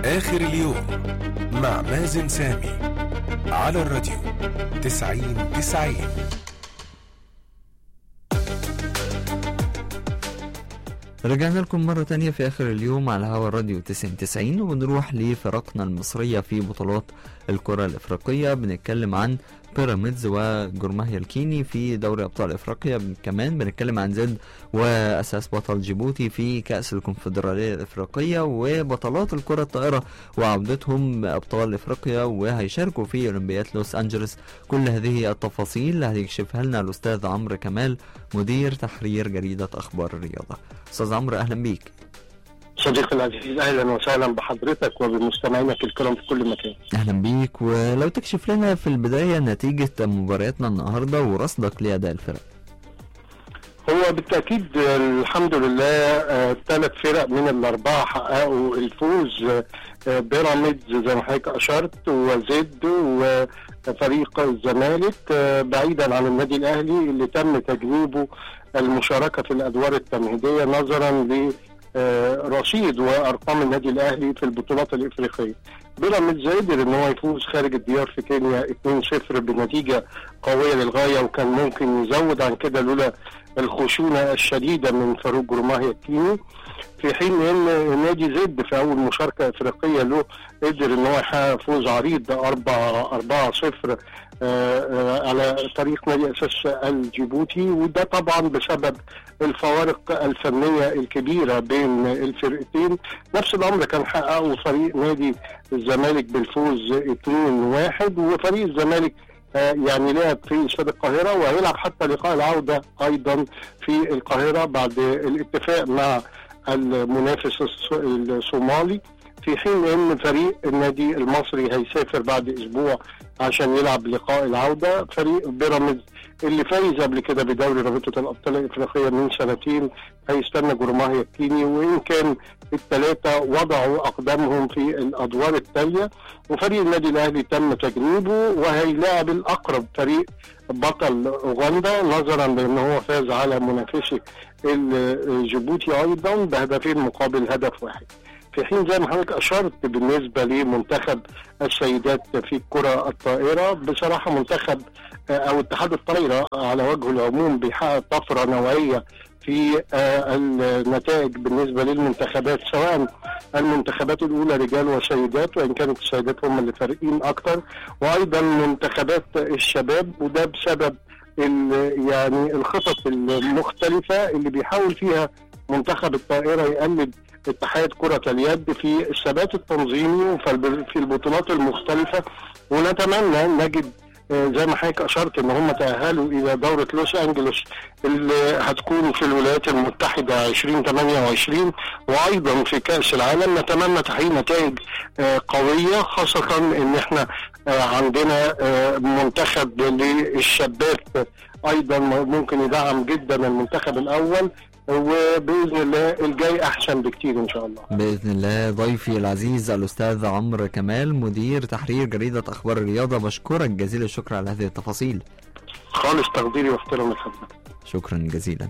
آخر اليوم مع مازن سامي على الراديو تسعين تسعين رجعنا لكم مرة تانية في آخر اليوم على هوا الراديو 90 وبنروح لفرقنا المصرية في بطولات الكرة الإفريقية بنتكلم عن بيراميدز وجرماهيا الكيني في دوري أبطال إفريقيا كمان بنتكلم عن زد وأساس بطل جيبوتي في كأس الكونفدرالية الإفريقية وبطلات الكرة الطائرة وعودتهم أبطال إفريقيا وهيشاركوا في أولمبياد لوس أنجلوس كل هذه التفاصيل هيكشفها لنا الأستاذ عمرو كمال مدير تحرير جريدة أخبار الرياضة أستاذ عمرو أهلا بيك صديقي العزيز اهلا وسهلا بحضرتك وبمستمعينك الكرام في كل مكان. اهلا بيك ولو تكشف لنا في البدايه نتيجه مبارياتنا النهارده ورصدك لاداء الفرق. هو بالتاكيد الحمد لله ثلاث فرق من الاربعه حققوا الفوز آه، بيراميدز زي ما حضرتك اشرت وزد وفريق الزمالك آه، بعيدا عن النادي الاهلي اللي تم تجنيبه المشاركه في الادوار التمهيديه نظرا ل آه، رصيد وارقام النادي الاهلي في البطولات الافريقيه. بيراميدز قدر ان هو يفوز خارج الديار في كينيا 2-0 بنتيجه قويه للغايه وكان ممكن يزود عن كده لولا الخشونه الشديده من فاروق جرماهي الكيني في حين ان نادي زد في اول مشاركه افريقيه له قدر ان هو يحقق فوز عريض 4 4 0 على طريق نادي اساس الجيبوتي وده طبعا بسبب الفوارق الفنيه الكبيره بين الفرقتين نفس الامر كان حققه فريق نادي الزمالك بالفوز 2-1 وفريق الزمالك آه، يعني لعب في استاد القاهره وهيلعب حتى لقاء العوده ايضا في القاهره بعد الاتفاق مع المنافس الص- الصومالي في حين ان فريق النادي المصري هيسافر بعد اسبوع عشان يلعب لقاء العوده فريق بيراميدز اللي فايز قبل كده بدوري رابطه الابطال الافريقيه من سنتين هيستنى جرماهيا الكيني وان كان الثلاثه وضعوا اقدامهم في الادوار التاليه وفريق النادي الاهلي تم تجنيبه وهيلاعب الاقرب فريق بطل اوغندا نظرا لان هو فاز على منافسه ال- جيبوتي ايضا بهدفين مقابل هدف واحد. في حين زي ما حضرتك اشرت بالنسبه لمنتخب السيدات في الكره الطائره بصراحه منتخب آه، او اتحاد الطايره على وجه العموم بيحقق طفره نوعيه في آه، النتائج بالنسبه للمنتخبات سواء المنتخبات الاولى رجال وسيدات وان كانت السيدات هم اللي فارقين اكتر وايضا منتخبات الشباب وده بسبب ال- يعني الخطط المختلفه اللي بيحاول فيها منتخب الطائره يقلد اتحاد كرة اليد في الثبات التنظيمي وفي في البطولات المختلفة ونتمنى نجد آه، زي ما حضرتك اشرت ان هم تاهلوا الى دوره لوس انجلوس اللي هتكون في الولايات المتحده 2028 وايضا في كاس العالم نتمنى تحقيق نتائج آه، قويه خاصه ان احنا آه، عندنا آه، منتخب للشابات ايضا ممكن يدعم جدا المنتخب الاول وباذن الله الجاي احسن بكتير ان شاء الله باذن الله ضيفي العزيز الاستاذ عمرو كمال مدير تحرير جريده اخبار الرياضه بشكرك جزيل الشكر على هذه التفاصيل خالص تقديري واحترامي لحضرتك شكرا جزيلا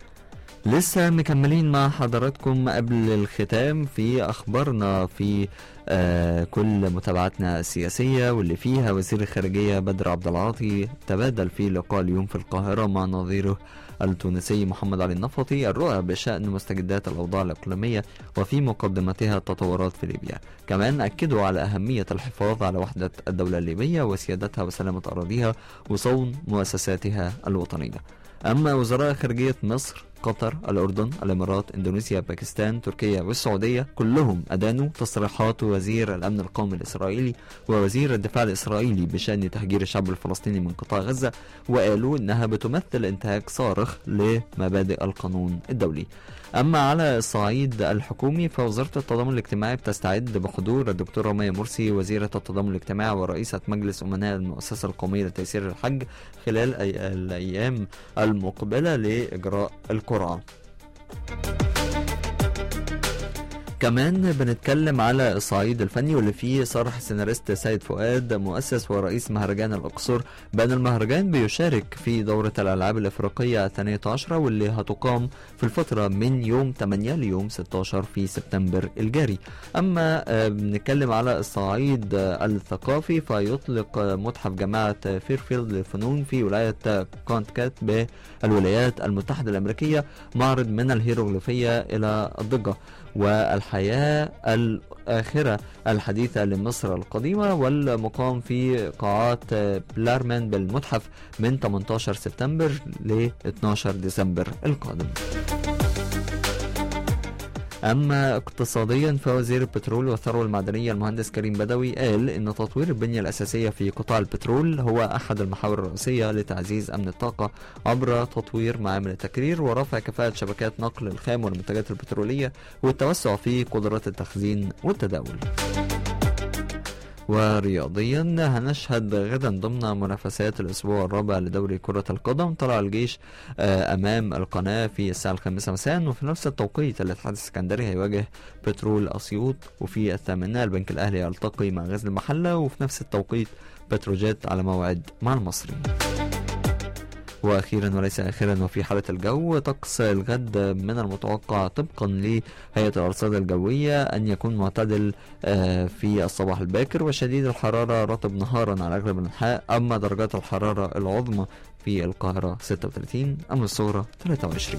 لسه مكملين مع حضراتكم قبل الختام في اخبارنا في آه كل متابعاتنا السياسيه واللي فيها وزير الخارجيه بدر عبد العاطي تبادل في لقاء اليوم في القاهره مع نظيره التونسي محمد علي النفطي الرؤى بشأن مستجدات الأوضاع الإقليمية وفي مقدمتها التطورات في ليبيا كمان أكدوا على أهمية الحفاظ على وحدة الدولة الليبية وسيادتها وسلامة أراضيها وصون مؤسساتها الوطنية أما وزراء خارجية مصر قطر الأردن الإمارات إندونيسيا باكستان تركيا والسعودية كلهم أدانوا تصريحات وزير الأمن القومي الإسرائيلي ووزير الدفاع الإسرائيلي بشأن تهجير الشعب الفلسطيني من قطاع غزة وقالوا إنها بتمثل انتهاك صارخ لمبادئ القانون الدولي أما على الصعيد الحكومي فوزارة التضامن الاجتماعي بتستعد بحضور الدكتورة ميا مرسي وزيرة التضامن الاجتماعي ورئيسة مجلس أمناء المؤسسة القومية لتيسير الحج خلال أي- الأيام المقبلة لإجراء القرعة كمان بنتكلم على الصعيد الفني واللي فيه صرح سيناريست سيد فؤاد مؤسس ورئيس مهرجان الأقصر بأن المهرجان بيشارك في دورة الألعاب الإفريقية الثانية عشرة واللي هتقام في الفترة من يوم 8 ليوم 16 في سبتمبر الجاري أما آه، بنتكلم على الصعيد آه، الثقافي فيطلق آه، متحف جامعة فيرفيلد للفنون في ولاية كونتكات بالولايات المتحدة الأمريكية معرض من الهيروغليفية إلى الضجة والحياة الآخرة الحديثة لمصر القديمة والمقام في قاعات بلارمان بالمتحف من 18 سبتمبر ل 12 ديسمبر القادم أما اقتصاديا فوزير البترول والثروة المعدنية المهندس كريم بدوي قال إن تطوير البنية الأساسية في قطاع البترول هو أحد المحاور الرئيسية لتعزيز أمن الطاقة عبر تطوير معامل التكرير ورفع كفاءة شبكات نقل الخام والمنتجات البترولية والتوسع في قدرات التخزين والتداول. ورياضيا هنشهد غدا ضمن منافسات الأسبوع الرابع لدوري كرة القدم طلع الجيش آه، أمام القناة في الساعة الخامسة مساء وفي نفس التوقيت الاتحاد السكندري هيواجه بترول أسيوط وفي الثامنة البنك الأهلي يلتقي مع غزل المحلة وفي نفس التوقيت بتروجيت على موعد مع المصري واخيرا وليس اخيرا وفي حاله الجو طقس الغد من المتوقع طبقا لهيئه الارصاد الجويه ان يكون معتدل آه، في الصباح الباكر وشديد الحراره رطب نهارا على اغلب الانحاء اما درجات الحراره العظمى في القاهره 36 اما الصغرى 23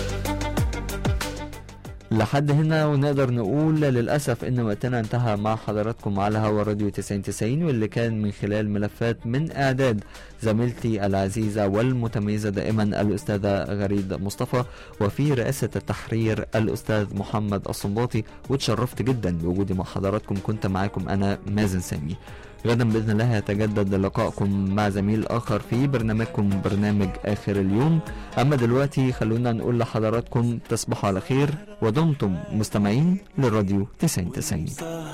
لحد هنا ونقدر نقول للأسف إن وقتنا انتهى مع حضراتكم على هوا راديو 9090 واللي كان من خلال ملفات من إعداد زميلتي العزيزة والمتميزة دائما الأستاذة غريد مصطفى وفي رئاسة التحرير الأستاذ محمد الصنباطي وتشرفت جدا بوجودي مع حضراتكم كنت معاكم أنا مازن سامي غدا بإذن الله يتجدد لقائكم مع زميل آخر في برنامجكم برنامج آخر اليوم أما دلوقتي خلونا نقول لحضراتكم تصبحوا على خير ودمتم مستمعين للراديو 9090